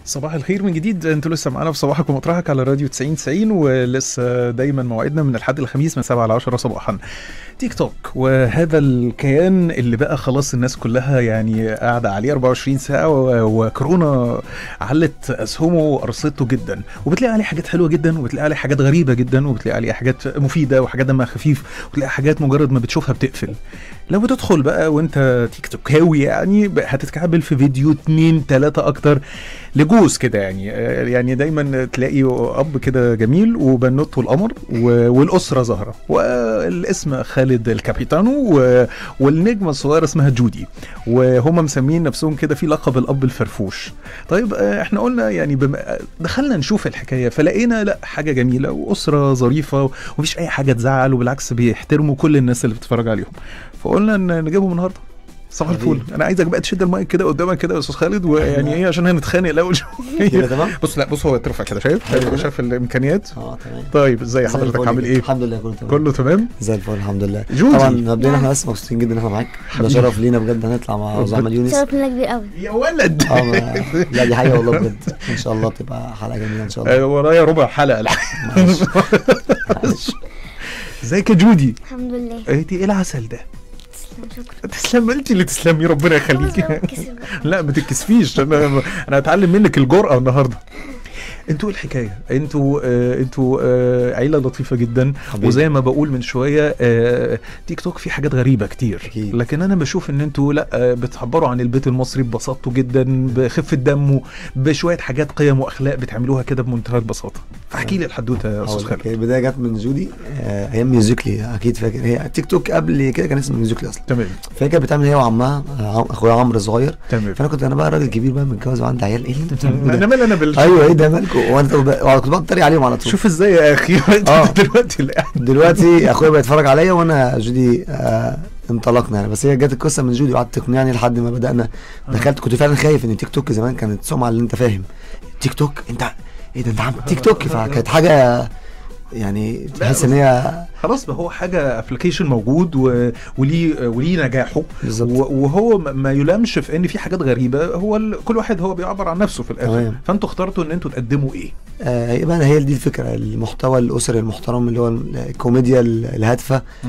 صباح الخير من جديد انتوا لسه معانا في صباحك ومطرحك على راديو 90 90 ولسه دايما موعدنا من الحد الخميس من 7 ل 10 صباحا تيك توك وهذا الكيان اللي بقى خلاص الناس كلها يعني قاعده عليه 24 ساعه و- وكورونا علت اسهمه وارصدته جدا وبتلاقي عليه حاجات حلوه جدا وبتلاقي عليه حاجات غريبه جدا وبتلاقي عليه حاجات مفيده وحاجات دمها خفيف وبتلاقي حاجات مجرد ما بتشوفها بتقفل لو بتدخل بقى وانت تيك توكاوي يعني بقى هتتكعبل في فيديو اتنين تلاتة اكتر لجوز كده يعني آه، يعني دايما تلاقي اب كده جميل وبنوته القمر و- والاسره ظاهره والاسم خالد الكابيتانو و- والنجمه الصغيره اسمها جودي وهم مسمين نفسهم كده في لقب الاب الفرفوش طيب آه، احنا قلنا يعني بم... دخلنا نشوف الحكايه فلقينا لا حاجه جميله واسره ظريفه ومفيش اي حاجه تزعل وبالعكس بيحترموا كل الناس اللي بتتفرج عليهم فقلنا ان نجيبهم النهارده صباح الفل حبيبي. انا عايزك بقى تشد المايك كده قدامك كده يا استاذ خالد ويعني ايه عشان هنتخانق الاول كده شويه تمام؟ بص لا بص هو اترفع كده شايف حلو كده. شايف الامكانيات اه تمام طيب ازاي زي حضرتك الفل عامل كده. ايه الحمد لله كله تمام كله تمام زي الفل الحمد لله جودي. طبعا مبدئيا نعم. احنا بس مبسوطين جدا ان احنا معاك ده حبيبي. شرف لينا بجد هنطلع مع استاذ احمد يونس شرف لنا كبير قوي يا ولد اه ما- لا دي حقيقه والله بجد ان شاء الله تبقى حلقه جميله ان شاء الله آه، ورايا ربع حلقه الحقيقة. معلش. معلش. ازيك يا جودي الحمد لله انت ايه العسل ده تسلم شكرا تسلم انت اللي تسلمي ربنا خلاص بقى يخليكي بتكسر بقى. لا ما تتكسفيش انا انا هتعلم منك الجرأه النهارده انتوا ايه الحكايه انتوا آه انتوا آه عيله لطيفه جدا حبيبي. وزي ما بقول من شويه آه تيك توك فيه حاجات غريبه كتير أكيد. لكن انا بشوف ان انتوا لا آه بتعبروا عن البيت المصري ببساطته جدا بخفه دمه بشويه حاجات قيم واخلاق بتعملوها كده بمنتهى البساطه فاحكي لي الحدوته يا استاذ هقول لك، خالد هي البدايه جت من جودي آه، ايام ميوزيكلي اكيد فاكر هي تيك توك قبل كده كان اسمه ميوزيكلي اصلا تمام فهي كانت بتعمل هي وعمها آه، عم- اخويا عمرو الصغير تمام فانا كنت انا بقى راجل كبير بقى متجوز وعندي عيال ايه اللي انت بتعمله ده؟ انا مال انا بال ايوه ايه ده مالكم وانا طب- وأنا كنت بقعد اتريق عليهم على طول شوف ازاي يا اخي آه. انت دلوقتي اللي قاعد دلوقتي اخويا بيتفرج عليا وانا جودي آه انطلقنا يعني بس هي جت القصه من جودي وقعدت تقنعني لحد ما بدانا دخلت كنت فعلا خايف ان تيك توك زمان كانت سمعه اللي انت فاهم تيك توك انت ايه ده انت عم تيك توك فكانت حاجه يعني تحس ان هي خلاص ما هو حاجه ابلكيشن موجود و... وليه وليه نجاحه بالظبط. و- وهو ما- ما يلامش في ان في حاجات غريبه هو ال... كل واحد هو بيعبر عن نفسه في الاخر تمام. فانتوا اخترتوا ان انتوا تقدموا ايه آه هي بقى هي دي الفكره المحتوى الاسري المحترم اللي هو الكوميديا الهادفه مم.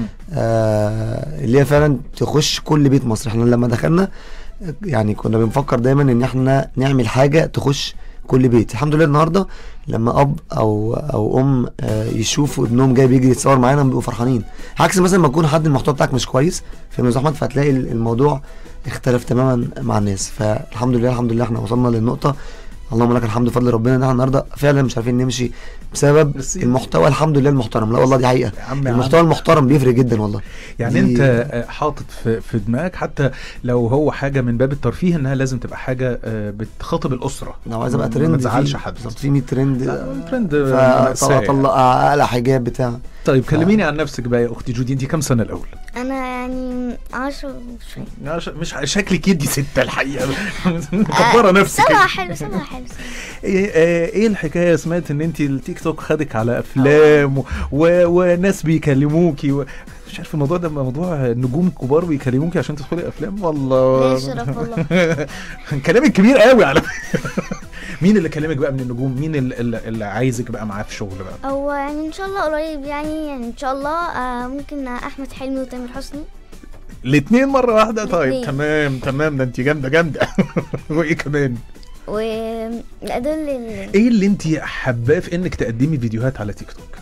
آه اللي هي فعلا تخش كل بيت مصر احنا لما دخلنا يعني كنا بنفكر دايما ان احنا نعمل حاجه تخش كل بيت الحمد لله النهارده لما اب او او ام آه يشوفوا ابنهم جاي بيجري يتصور معانا بيبقوا فرحانين عكس مثلا ما يكون حد المحتوى بتاعك مش كويس في يا احمد فهتلاقي الموضوع اختلف تماما مع الناس فالحمد لله الحمد لله احنا وصلنا للنقطه اللهم لك الحمد بفضل ربنا ان احنا النهارده فعلا مش عارفين نمشي بسبب بس- المحتوى الحمد لله المحترم لا والله دي حقيقه يا عم يا عم. المحتوى المحترم بيفرق جدا والله يعني دي- انت آه، حاطط في, في دماغك حتى لو هو حاجه من باب الترفيه انها لازم تبقى حاجه آه، بتخاطب الاسره لو عايز ابقى ما- ترند ما تزعلش في- حد بالظبط في 100 ترند لا، ترند مأساة فطلع يعني. طلع اقلع حجاب بتاع طيب كلميني عن نفسك بقى يا اختي جودي انت كام سنه الاول انا يعني عشرة شوية عش- مش ع- شكلك يدي ستة الحقيقة مكبرة نفسك سبعة حلو سبعة حلو سبعة. ايه آه، ايه الحكاية سمعت ان انت التيك توك خدك على افلام و... و... وناس بيكلموكي و... مش عارف الموضوع ده موضوع النجوم الكبار بيكلموكي عشان تدخلي افلام والله ليه شرف والله كلامك كبير قوي على فكرة. مين اللي كلمك بقى من النجوم مين اللي, اللي- اللي عايزك بقى معاه في شغل بقى هو يعني ان شاء الله قريب يعني يعني ان شاء الله آه ممكن احمد حلمي وتامر حسني الاثنين مرة واحدة طيب الاتنين. تمام تمام ده انت جامدة جامدة وايه كمان و لا دول ال- ايه اللي انت حباه في انك تقدمي فيديوهات على تيك توك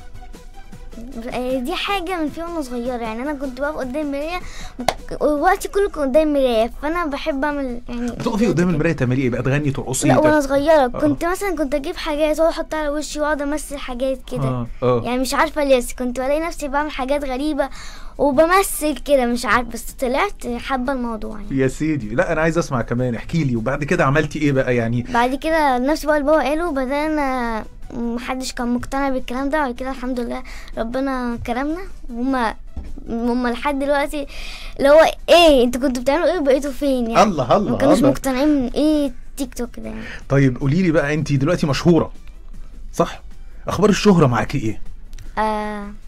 آه، دي حاجة من في وانا صغيرة يعني انا كنت بقف قدام المراية ووقتي كله كان قدام المراية فانا بحب اعمل يعني بتقفي قدام المرايه تعملي ايه بقى تغني ترقصي لا ت- وانا صغيرة كنت مثلا كنت اجيب حاجات واقعد احطها على وشي واقعد امثل حاجات كده اه اه يعني مش عارفة ليه بس كنت بلاقي نفسي بعمل حاجات غريبة وبمثل كده مش عارف بس طلعت حابة الموضوع يعني يا سيدي لا انا عايز اسمع كمان احكي لي وبعد كده عملتي ايه بقى يعني بعد كده نفس بقى اللي بابا قاله بدأنا محدش كان مقتنع بالكلام ده وبعد كده الحمد لله ربنا كرمنا هما هما لحد دلوقتي اللي هو ايه انتوا كنتوا بتعملوا ايه وبقيتوا فين يعني الله الله ما كانوش الله. مقتنعين من ايه تيك توك ده يعني طيب قولي لي بقى انت دلوقتي مشهوره صح اخبار الشهره معاكي ايه آه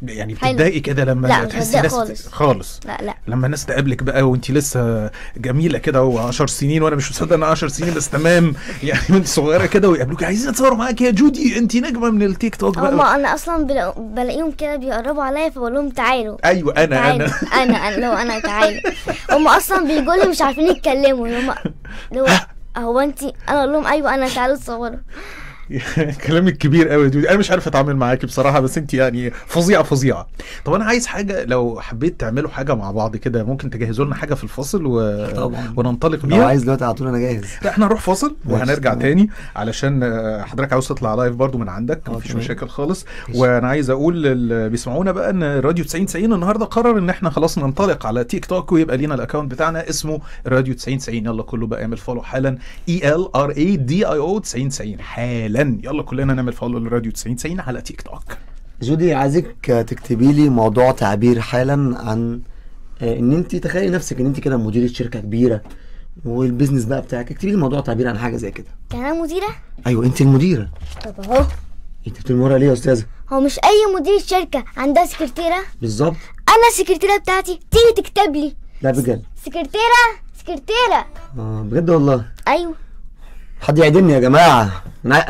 يعني حلو. بتتضايقي كده لما لا، مش تحسي بتضايق ناس خالص. خالص لا لا لما الناس تقابلك بقى وانت لسه جميله كده و10 سنين وانا مش مصدق ان 10 سنين بس تمام يعني وانت صغيره كده ويقابلوك عايزين نتصور معاك يا جودي انت نجمه من التيك توك بقى هما انا اصلا بلا- بلاقيهم كده بيقربوا عليا فبقول لهم تعالوا ايوه انا تعالوا انا انا انا لو انا تعالوا هم اصلا بيجوا لي مش عارفين يتكلموا هم لو هو انت انا اقول لهم ايوه انا تعالوا تصوروا كلامك كبير قوي يا دودي انا مش عارف اتعامل معاكي بصراحه بس انت يعني فظيعه فظيعه طب انا عايز حاجه لو حبيت تعملوا حاجه مع بعض كده ممكن تجهزوا لنا حاجه في الفاصل و... طبعا. وننطلق لو بيها عايز دلوقتي على طول انا جاهز لا احنا هنروح فاصل ماشي، وهنرجع تمام. تاني علشان آه، حضرتك عاوز تطلع لايف برضو من عندك اه، مفيش تمام. مشاكل خالص ماشي. وانا عايز اقول للي بيسمعونا بقى ان راديو 90 90 النهارده قرر ان احنا خلاص ننطلق على تيك توك ويبقى لينا الاكونت بتاعنا اسمه راديو 90 90 يلا كله بقى يعمل فولو حالا اي ال ار اي دي اي او 90 90 حالا يلا كلنا نعمل فولو لراديو 90 90 على تيك توك جودي عايزك تكتبي لي موضوع تعبير حالا عن آه، ان انت تخيلي نفسك ان انت كده مديرة شركة كبيرة والبيزنس بقى بتاعك اكتبي لي موضوع تعبير عن حاجة زي كده كان انا مديره ايوه انت المديرة طب اهو انت بتقولي ورقة ليه يا استاذة هو مش اي مدير شركه عندها سكرتيره بالظبط انا السكرتيره بتاعتي تيجي تكتب لي لا بجد سكرتيره سكرتيره اه بجد والله ايوه حد يعدلني يا جماعة أنا...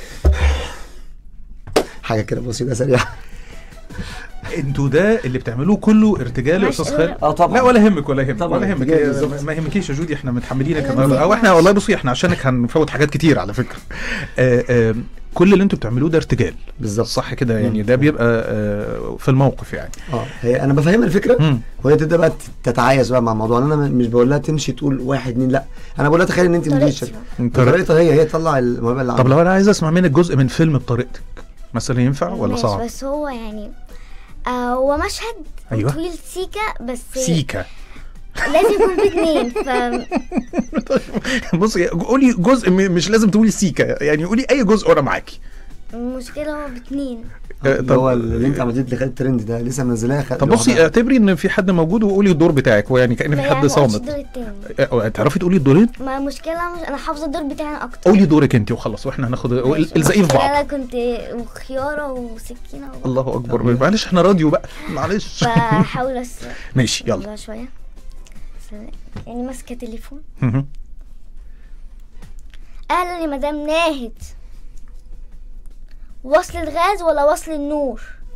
حاجة كده بسيطة سريعة انتوا ده اللي بتعملوه كله ارتجال يا ماشي، استاذ خالد اه طبعا لا ولا يهمك ولا يهمك طبعا، ولا يهمك ارتجال هي- بالظبط. ما يهمكيش يا جودي احنا متحملينك أنا النهارده نسيت او احنا معلش. والله بصي احنا عشانك هنفوت حاجات كتير على فكره آه، آه، كل اللي انتوا بتعملوه ده ارتجال بالظبط صح كده يعني مم. ده بيبقى آه، في الموقف يعني اه هي انا بفهمها الفكره مم. وهي تبدا بقى تتعايش بقى مع الموضوع انا مش بقول لها تمشي تقول واحد اتنين لا انا بقول لها تخيل ان انت مدير طريقتي الشركه انت طريقتها هي هي تطلع الموهبه اللي طب عندها لو انا عايز اسمع منك جزء من فيلم بطريقتك مثلا ينفع ولا ماشي، صعب بس هو يعني آه هو مشهد أيوة. طويل سيكا بس سيكا لازم يكون في اتنين ف بصي قولي جزء م- مش لازم تقولي سيكا يعني قولي اي جزء وانا معاكي المشكلة هو باتنين آه، اللي هو طب اللي انت عملتيه اللي خد الترند ده لسه منزلاه خد طب بصي اعتبري ان في حد موجود وقولي الدور بتاعك ويعني كان في لا، حد يعني مقولش صامت الدور التاني آه، تعرفي تقولي الدورين ما المشكلة مش انا حافظة الدور بتاعي أنا اكتر قولي دورك انت وخلاص واحنا هناخد ماشي. الزقيه في المشكلة بعض انا كنت وخيارة وسكينة و... الله اكبر معلش احنا راديو بقى معلش بحاول بس ماشي يلا يلا شوية بس يعني ماسكة تليفون مهم. اهلا يا مدام ناهد وصل الغاز ولا وصل النور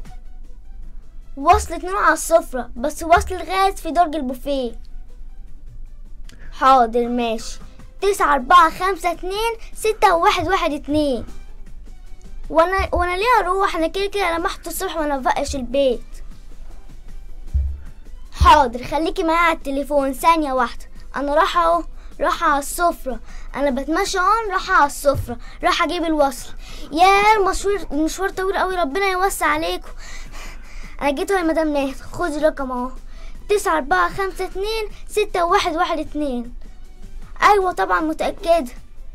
وصلة نور على السفرة بس وصل الغاز في درج البوفيه حاضر ماشي تسعة أربعة خمسة اتنين ستة واحد واحد اتنين وانا وانا ليه اروح انا كده كده لمحت الصبح وانا بفقش البيت حاضر خليكي معايا على التليفون ثانية واحدة انا رايحة اهو رايحة على السفرة انا بتمشى اهو رايحة على السفرة رايحة اجيب الوصل يا المشوار المشوار طويل قوي ربنا يوسع عليكم انا جيت يا مدام ناهد خدي الرقم اهو تسعة أربعة خمسة اتنين ستة واحد واحد اتنين أيوة طبعا متأكدة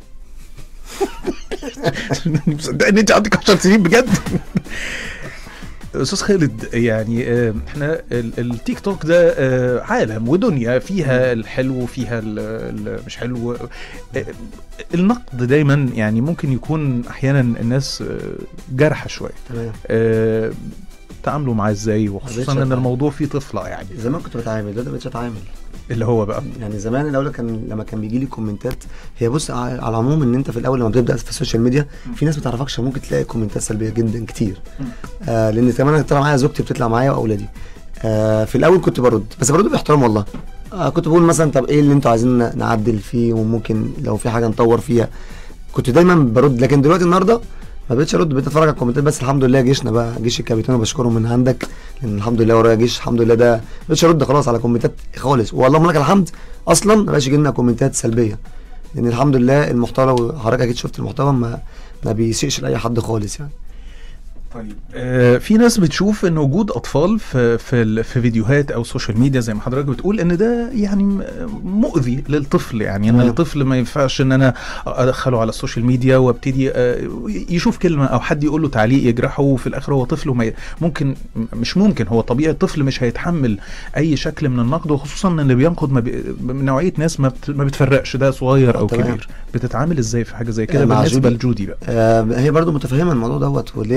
مصدق ان انت عندك 10 سنين بجد استاذ خالد يعني آه، احنا ال- التيك توك ده آه، عالم ودنيا فيها الحلو وفيها ال- ال- مش حلو آه، النقد دايما يعني ممكن يكون احيانا الناس آه، جارحه شويه تمام آه، تعاملوا معاه ازاي وخصوصا بقتش ان أتعامل. الموضوع فيه طفله يعني زمان كنت بتعامل دلوقتي مبقتش اتعامل اللي هو بقى يعني زمان الاول كان لما كان بيجي لي كومنتات هي بص ع- على العموم ان انت في الاول لما بتبدا في السوشيال ميديا في ناس ما تعرفكش ممكن تلاقي كومنتات سلبيه جدا كتير آه لان كمان انا طلع معايا زوجتي بتطلع معايا واولادي آه في الاول كنت برد بس برد باحترام والله آه كنت بقول مثلا طب ايه اللي انتوا عايزين ن- نعدل فيه وممكن لو في حاجه نطور فيها كنت دايما برد لكن دلوقتي النهارده ما بقتش ارد بقيت اتفرج على الكومنتات بس الحمد لله جيشنا بقى جيش الكابتن وبشكرهم من عندك لان الحمد لله ورايا جيش الحمد لله ده ما بقتش ارد خلاص على كومنتات خالص والله لك الحمد اصلا ما بقاش يجي لنا كومنتات سلبيه لان الحمد لله المحتوى وحضرتك اكيد شفت المحتوى ما ما بيسيئش لاي حد خالص يعني طيب آه في ناس بتشوف ان وجود اطفال في في ال- في فيديوهات او سوشيال ميديا زي ما حضرتك بتقول ان ده يعني م- مؤذي للطفل يعني ان تمام. الطفل ما ينفعش ان انا ادخله على السوشيال ميديا وابتدي آه يشوف كلمه او حد يقول له تعليق يجرحه وفي الاخر هو طفل وما ي- ممكن م- مش ممكن هو طبيعي الطفل مش هيتحمل اي شكل من النقد وخصوصا ان اللي بينقد ما بي من نوعيه ناس ما, بت ما بتفرقش ده صغير او تمام. كبير بتتعامل ازاي في حاجه زي كده مع بالنسبه جودي. لجودي بقى آه هي برضو متفهمه الموضوع دوت واللي هي ب-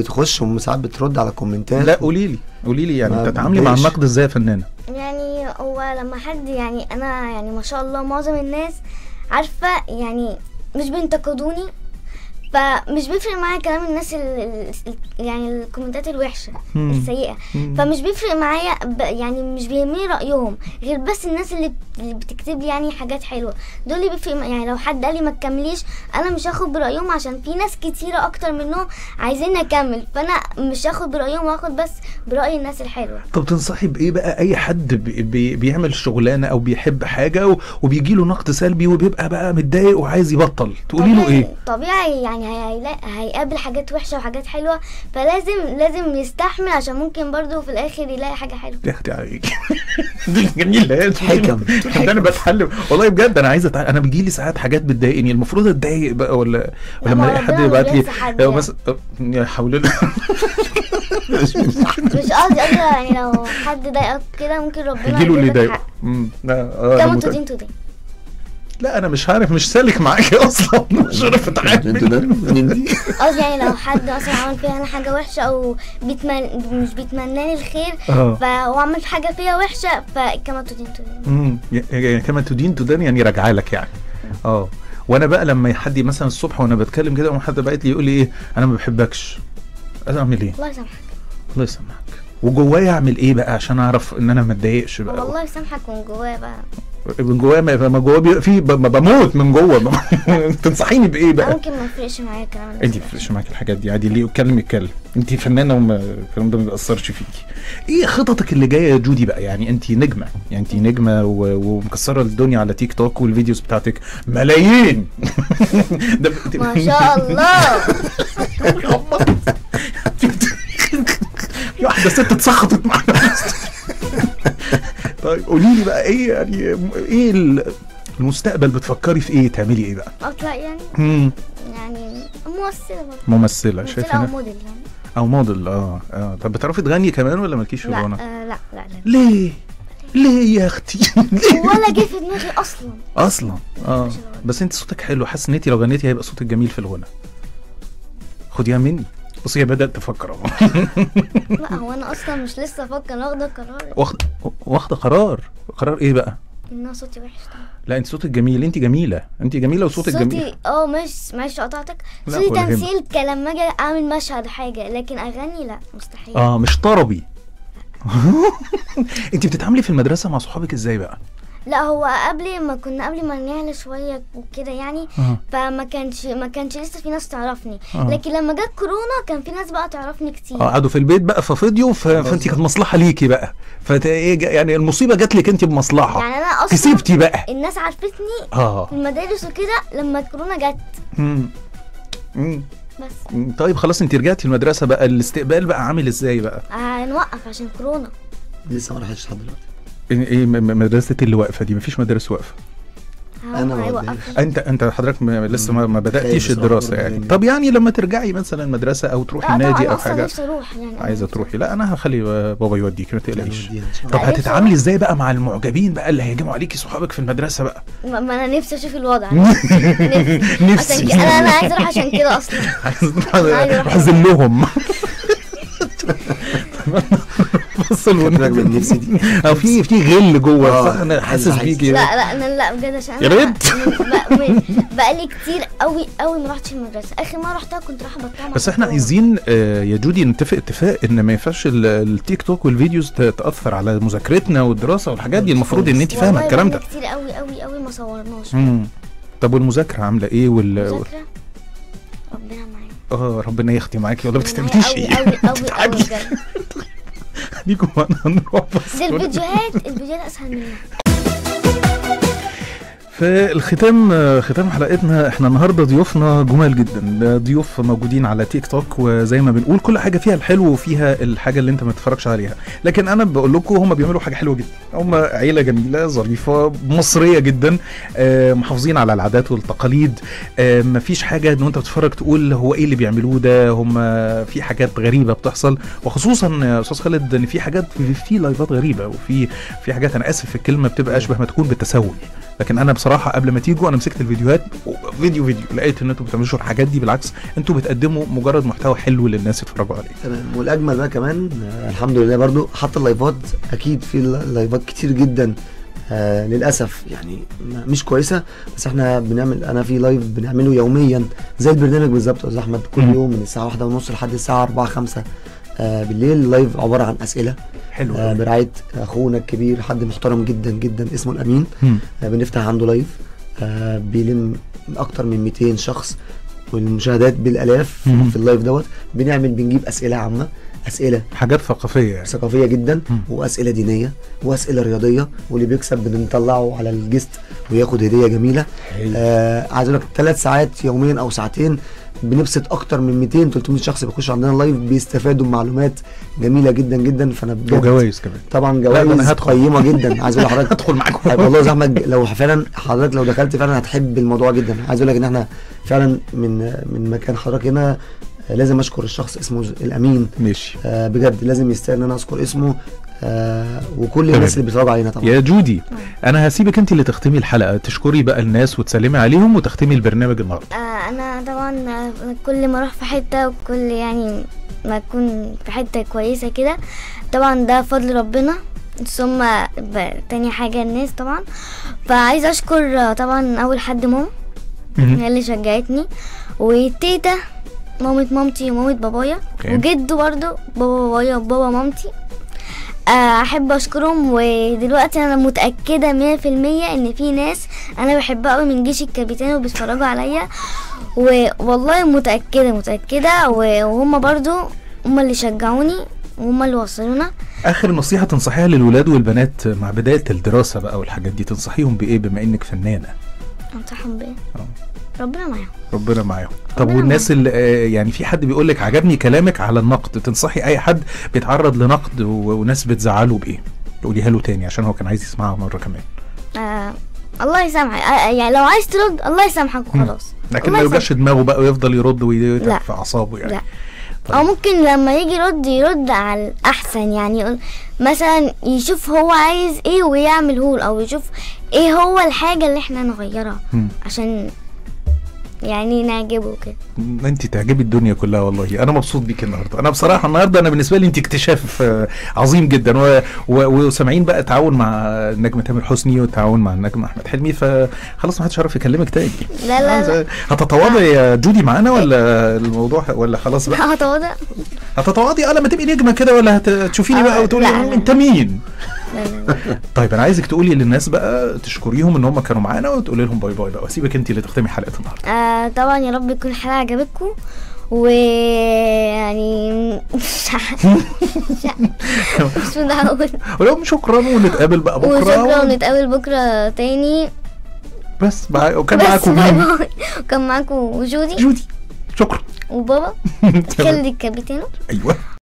بتخش وساعات بترد على كومنتات لا قولي لي قولي لي يعني ما بتتعاملي مع بتضايقش. النقد ازاي يا فنانه يعني هو لما حد يعني انا يعني ما شاء الله معظم الناس عارفه يعني مش بينتقدوني فمش بيفرق معايا كلام الناس ال ال- يعني الكومنتات الوحشه مم. السيئه مم. فمش بيفرق معايا ب- يعني مش بيهمني رايهم غير بس الناس اللي بت- اللي بتكتب لي يعني حاجات حلوه دول اللي بيفرق مع- يعني لو حد قال لي ما تكمليش انا مش هاخد برايهم عشان في ناس كتيره اكتر منهم عايزين اكمل فانا مش هاخد برايهم واخد بس براي الناس الحلوه طب تنصحي بايه بقى اي حد بي بي بيعمل شغلانه او بيحب حاجه و- وبيجي له نقد سلبي وبيبقى بقى متضايق وعايز يبطل تقولي له طبيعي- ايه طبيعي يعني هيلاقي هيقابل حاجات وحشه وحاجات حلوه فلازم لازم يستحمل عشان ممكن برضو في الاخر يلاقي حاجه حلوه يا اختي عليك دي جميله حكم. ده انا بتحلم والله بجد انا عايز أتع... انا بيجي لي ساعات حاجات بتضايقني المفروض اتضايق بقى ولا ولا لما ما الاقي حد ربنا يبعت لي بينسى حد لو يعني. مثلا يا حول الله مش قصدي قصدي يعني لو حد ضايقك كده ممكن ربنا هيجي له اللي يديلك يضايقه حق. أمم، لا، آه، أنا كما متأكد. تدين تدين لا انا مش عارف مش سالك معاكي اصلا مش عارف انتوا اتعامل ده منين دي؟ قصدي يعني لو حد مثلا عمل فيها انا حاجه وحشه او بيتمن... مش بيتمناني الخير اه فهو عمل حاجه فيها وحشه فكما تدين تدين امم يعني كما تدين تدان يعني راجعه لك يعني اه وانا بقى لما حد مثلا الصبح وانا بتكلم كده حد بعت لي يقول لي ايه انا ما بحبكش اعمل ايه الله يسامحك الله يسامحك وجوايا اعمل ايه بقى عشان اعرف ان انا ما اتضايقش هو بقى الله يسامحك من جواه بقى من جوايا ما ما جوايا بي- في ب- ب- بموت من جوه تنصحيني بايه أنا بقى ممكن ما يفرقش معايا الكلام ده انت ما بيفرقش معاك الحاجات دي عادي اللي يتكلم يتكلم انت فنانه وما الكلام ده ما بيأثرش فيكي ايه خططك اللي جايه يا جودي بقى يعني انت نجمه يعني انت نجمه و- ومكسره الدنيا على تيك توك والفيديوز بتاعتك ملايين ده ب- ما شاء الله في واحده ست اتسخطت معانا طيب قولي لي بقى ايه يعني ايه ال- المستقبل بتفكري في ايه تعملي ايه بقى اطلع يعني مم. يعني ممثله برضه ممثله ممثله شايفه او إن- موديل يعني او موديل اه اه طب بتعرفي تغني كمان ولا مالكيش في لا الغنى آه لا لا لا ليه ليه يا اختي ليه ولا جه في دماغي اصلا اصلا اه مش الغنى. بس انت صوتك حلو حاسس ان انت لو غنيتي هيبقى صوتك جميل في الغنى خديها مني بصي هي بدات تفكر اهو لا هو انا اصلا مش لسه افكر أنا واخده قرار واخد واخده قرار قرار ايه بقى ان انا صوتي وحش طبعا لا انت صوتك جميل انت جميله انت جميله وصوتك جميل صوتي اه مش معلش قطعتك لا، صوتي ولا يهمك. تمثيل كلما اجي اعمل مشهد حاجه لكن اغني لا مستحيل اه مش طربي انت بتتعاملي في المدرسه مع صحابك ازاي بقى لا هو قبل ما كنا قبل ما نعلى شويه وكده يعني اه فما كانش ما كانش لسه في ناس تعرفني آه. لكن لما جت كورونا كان في ناس بقى تعرفني كتير اه قعدوا في البيت بقى ففضيوا ف... فانت كانت مصلحه ليكي بقى فت... ايه جا- يعني المصيبه جات لك انت بمصلحه يعني انا اصلا كسبتي بقى الناس عرفتني اه في المدارس وكده لما كورونا جت مم. مم. بس مم. طيب خلاص انت رجعتي المدرسه بقى الاستقبال بقى عامل ازاي بقى هنوقف عشان كورونا لسه ما راحتش لحد دلوقتي ايه إيه م- م- مدرسه اللي واقفه دي مفيش مدارس واقفه هو أنا ما هيوقف قدامش. انت انت حضرتك م- لسه ما, ما بداتيش خايف بصراحة الدراسه برضه يعني يعني. طب يعني لما ترجعي مثلا المدرسه او تروحي لا طبعا النادي انا او اصلا حاجه نفسي اروح يعني عايزه تروحي لا انا هخلي بابا يوديك ما تقلقيش يعني ودينا إن شاء طب الله. عايزة هتتعاملي أروح. ازاي بقى مع المعجبين بقى اللي هيهجموا عليكي صحابك في المدرسه بقى ما ما انا نفسي اشوف الوضع نفسي عشان كده انا انا عايزه اروح عشان كده اصلا عايزة أروح. احزن فصل خدت بالك من نفسي دي اه في في غل جوه آه، صح انا حاسس عايز- بيكي لا لا انا لا بجد عشان يا أنا بنت. من- بق- من- بقالي كتير قوي قوي ما رحتش المدرسه اخر مره رحتها كنت رايحه بطلع مع بس احنا بابا. عايزين آه، يا جودي نتفق اتفاق ان ما ينفعش ال- التيك توك والفيديوز ت- تاثر على مذاكرتنا والدراسه والحاجات دي المفروض ان انت فاهمه والله الكلام ده بقالنا كتير قوي قوي قوي ما صورناش مم. طب والمذاكره عامله ايه وال مذاكره ربنا معايا اه ربنا يختي معاكي ولا ما ربنا بتتعبيش معايا ايه قوي قوي قوي قوي بتتعبي بجد ليكوا معانا هنروح بس دي الفيديوهات الفيديوهات اسهل منها في الختام ختام حلقتنا احنا النهارده ضيوفنا جمال جدا ضيوف موجودين على تيك توك وزي ما بنقول كل حاجه فيها الحلو وفيها الحاجه اللي انت ما تتفرجش عليها لكن انا بقول لكم هم بيعملوا حاجه حلوه جدا هم عيله جميله ظريفه مصريه جدا آه، محافظين على العادات والتقاليد آه، مفيش حاجه ان انت بتتفرج تقول هو ايه اللي بيعملوه ده هم في حاجات غريبه بتحصل وخصوصا يا استاذ خالد ان في حاجات في, في لايفات غريبه وفي في حاجات انا اسف في الكلمه بتبقى اشبه ما تكون بالتسول لكن انا بصراحه قبل ما تيجوا انا مسكت الفيديوهات فيديو فيديو لقيت ان انتوا بتعملوش الحاجات دي بالعكس انتوا بتقدموا مجرد محتوى حلو للناس يتفرجوا عليه تمام والاجمل بقى كمان آه الحمد لله برضو حتى اللايفات اكيد في لايفات كتير جدا آه للاسف يعني ما- مش كويسه بس احنا بنعمل انا في لايف بنعمله يوميا زي البرنامج بالظبط يا استاذ احمد كل مم. يوم من الساعه واحدة ونص لحد الساعه 4 5 آه بالليل لايف عباره عن اسئله حلو آه أوي. برعايه اخونا الكبير حد محترم جدا جدا اسمه الامين مم. آه بنفتح عنده لايف آه بيلم اكتر من 200 شخص والمشاهدات بالالاف مم. في اللايف دوت بنعمل بنجيب اسئله عامه اسئله حاجات ثقافيه يعني ثقافيه جدا مم. واسئله دينيه واسئله رياضيه واللي بيكسب بنطلعه على الجست وياخد هديه جميله آه عايز اقول لك ثلاث ساعات يوميا او ساعتين بنبسط اكتر من 200 300 شخص بيخش عندنا لايف بيستفادوا بمعلومات جميله جدا جدا فانا بجد وجوائز كمان طبعا لا، ده أنا جوائز هدخل. قيمه جدا عايز اقول لحضرتك هدخل معاكم طيب والله يا أستاذ احمد لو فعلا حضرتك لو دخلت فعلا هتحب الموضوع جدا عايز اقول لك ان احنا فعلا من من مكان حضرتك هنا آه، لازم اشكر الشخص اسمه ز- الامين ماشي آه، بجد لازم يستاهل ان انا اذكر اسمه آه، وكل تمام. الناس اللي بيتفرجوا علينا طبعا يا جودي انا هسيبك انت اللي تختمي الحلقه تشكري بقى الناس وتسلمي عليهم وتختمي البرنامج النهارده آه انا طبعا آه، كل ما اروح في حته وكل يعني ما اكون في حته كويسه كده طبعا ده فضل ربنا ثم ب- تاني حاجه الناس طبعا فعايزه اشكر آه، طبعا اول حد ماما مهم. هي اللي شجعتني وتيتا مامة مامتي ومامة بابايا أوكي. وجدو برضو بابا بابايا وبابا مامتي آه، احب اشكرهم ودلوقتي انا متاكده مية في المية ان في ناس انا بحبها قوي من جيش الكابيتان وبيتفرجوا عليا والله متاكده متاكده و- وهم برضو هم اللي شجعوني وهم اللي وصلونا اخر نصيحه تنصحيها للولاد والبنات مع بدايه الدراسه بقى والحاجات دي تنصحيهم بايه بما انك فنانه انصحهم بيه آه. ربنا معاهم ربنا معاهم طب ربنا والناس اللي آه، يعني في حد بيقول لك عجبني كلامك على النقد تنصحي اي حد بيتعرض لنقد و- وناس بتزعله بايه تقوليها له تاني عشان هو كان عايز يسمعها مره كمان آه الله يسامحك آه يعني لو عايز ترد الله يسامحك وخلاص لكن الله ما يوجعش دماغه بقى ويفضل يرد ويتعب لا. في اعصابه يعني لا طيب. او ممكن لما يجي يرد يرد على الاحسن يعني يقول مثلا يشوف هو عايز ايه ويعمله له او يشوف ايه هو الحاجه اللي احنا نغيرها مم. عشان يعني نعجبه كده انت تعجبي الدنيا كلها والله انا مبسوط بيك النهارده انا بصراحه النهارده انا بالنسبه لي انت اكتشاف آه، عظيم جدا و... و... وسامعين بقى تعاون مع النجم تامر حسني والتعاون مع النجم احمد حلمي فخلاص ما حدش عارف يكلمك تاني لا لا لا هتتواضعي يا جودي معانا ولا الموضوع ولا خلاص بقى هتواضع هتتواضعي اه لما تبقي نجمه كده ولا هتشوفيني آه، بقى وتقولي لا، لا. انت مين لا لا لا. طيب انا عايزك تقولي للناس بقى تشكريهم ان هم كانوا معانا وتقولي لهم باي باي بقى واسيبك انت اللي تختمي حلقه النهارده آه طبعا يا رب يكون الحلقه عجبتكم ويعني مش عارفة- مش عارفة- مش متعود ولو شكرا ونتقابل بقى بكره وشكرا ونتقابل بكره تاني بس مع... وكان بس معاكم باي مين؟ باي وكان معاكم جودي جودي شكرا وبابا خالد الكابيتانو ايوه